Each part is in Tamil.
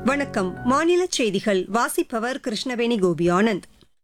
வணக்கம் மாநில செய்திகள் வாசிப்பவர் கிருஷ்ணவேணி கோபி ஆனந்த்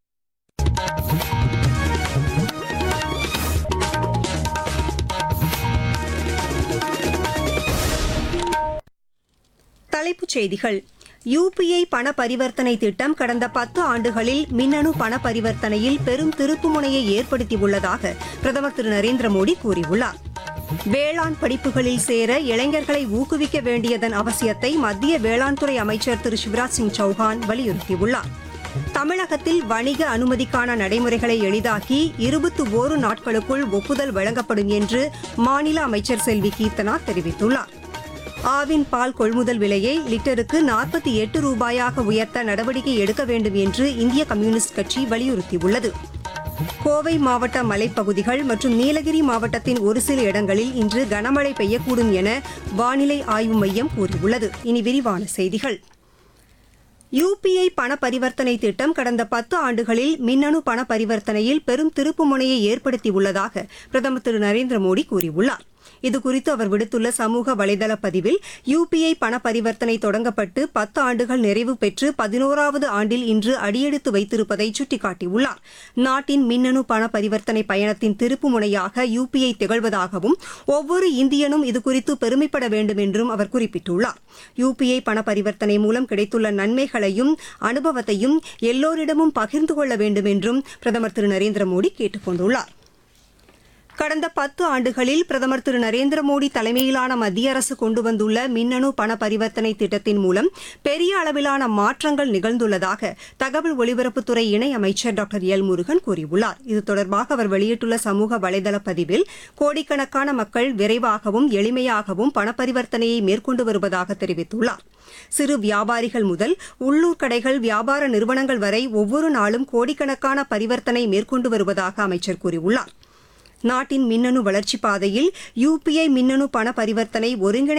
தலைப்புச் செய்திகள் யுபிஐ பண பரிவர்த்தனை திட்டம் கடந்த பத்து ஆண்டுகளில் மின்னணு பண பரிவர்த்தனையில் பெரும் திருப்புமுனையை ஏற்படுத்தியுள்ளதாக பிரதமர் திரு நரேந்திர மோடி கூறியுள்ளார் வேளாண் படிப்புகளில் சேர இளைஞர்களை ஊக்குவிக்க வேண்டியதன் அவசியத்தை மத்திய வேளாண் துறை அமைச்சர் திரு சிவராஜ் சிங் சௌஹான் வலியுறுத்தியுள்ளார் தமிழகத்தில் வணிக அனுமதிக்கான நடைமுறைகளை எளிதாக்கி இருபத்தி ஓரு நாட்களுக்குள் ஒப்புதல் வழங்கப்படும் என்று மாநில அமைச்சர் செல்வி கீர்த்தனா தெரிவித்துள்ளார் ஆவின் பால் கொள்முதல் விலையை லிட்டருக்கு நாற்பத்தி எட்டு ரூபாயாக உயர்த்த நடவடிக்கை எடுக்க வேண்டும் என்று இந்திய கம்யூனிஸ்ட் கட்சி வலியுறுத்தியுள்ளது கோவை மாவட்ட மலைப்பகுதிகள் மற்றும் நீலகிரி மாவட்டத்தின் ஒரு சில இடங்களில் இன்று கனமழை பெய்யக்கூடும் என வானிலை ஆய்வு மையம் கூறியுள்ளது இனி விரிவான செய்திகள் யுபிஐ பண பரிவர்த்தனை திட்டம் கடந்த பத்து ஆண்டுகளில் மின்னணு பண பரிவர்த்தனையில் பெரும் திருப்புமுனையை ஏற்படுத்தியுள்ளதாக பிரதமர் திரு நரேந்திர மோடி கூறியுள்ளார் இதுகுறித்து அவர் விடுத்துள்ள சமூக வலைதள பதிவில் யுபிஐ பண பரிவர்த்தனை தொடங்கப்பட்டு பத்து ஆண்டுகள் நிறைவு பெற்று பதினோராவது ஆண்டில் இன்று அடியெடுத்து வைத்திருப்பதை சுட்டிக்காட்டியுள்ளார் நாட்டின் மின்னணு பண பரிவர்த்தனை பயணத்தின் திருப்புமுனையாக யுபிஐ திகழ்வதாகவும் ஒவ்வொரு இந்தியனும் இதுகுறித்து பெருமைப்பட வேண்டும் என்றும் அவர் குறிப்பிட்டுள்ளார் யுபிஐ பண பரிவர்த்தனை மூலம் கிடைத்துள்ள நன்மைகளையும் அனுபவத்தையும் எல்லோரிடமும் பகிர்ந்து கொள்ள வேண்டும் என்றும் பிரதமர் திரு நரேந்திர மோடி கேட்டுக் கொண்டுள்ளார் கடந்த பத்து ஆண்டுகளில் பிரதமர் திரு நரேந்திர மோடி தலைமையிலான மத்திய அரசு கொண்டு வந்துள்ள மின்னணு பண பரிவர்த்தனை திட்டத்தின் மூலம் பெரிய அளவிலான மாற்றங்கள் நிகழ்ந்துள்ளதாக தகவல் ஒலிபரப்புத்துறை இணை அமைச்சர் டாக்டர் எல் முருகன் கூறியுள்ளார் இது தொடர்பாக அவர் வெளியிட்டுள்ள சமூக வலைதள பதிவில் கோடிக்கணக்கான மக்கள் விரைவாகவும் எளிமையாகவும் பண பரிவர்த்தனையை மேற்கொண்டு வருவதாக தெரிவித்துள்ளார் சிறு வியாபாரிகள் முதல் உள்ளூர் கடைகள் வியாபார நிறுவனங்கள் வரை ஒவ்வொரு நாளும் கோடிக்கணக்கான பரிவர்த்தனை மேற்கொண்டு வருவதாக அமைச்சர் கூறியுள்ளார் நாட்டின் மின்னணு வளர்ச்சிப் பாதையில் யுபிஐ மின்னணு பண பரிவர்த்தனை ஒருங்கிணை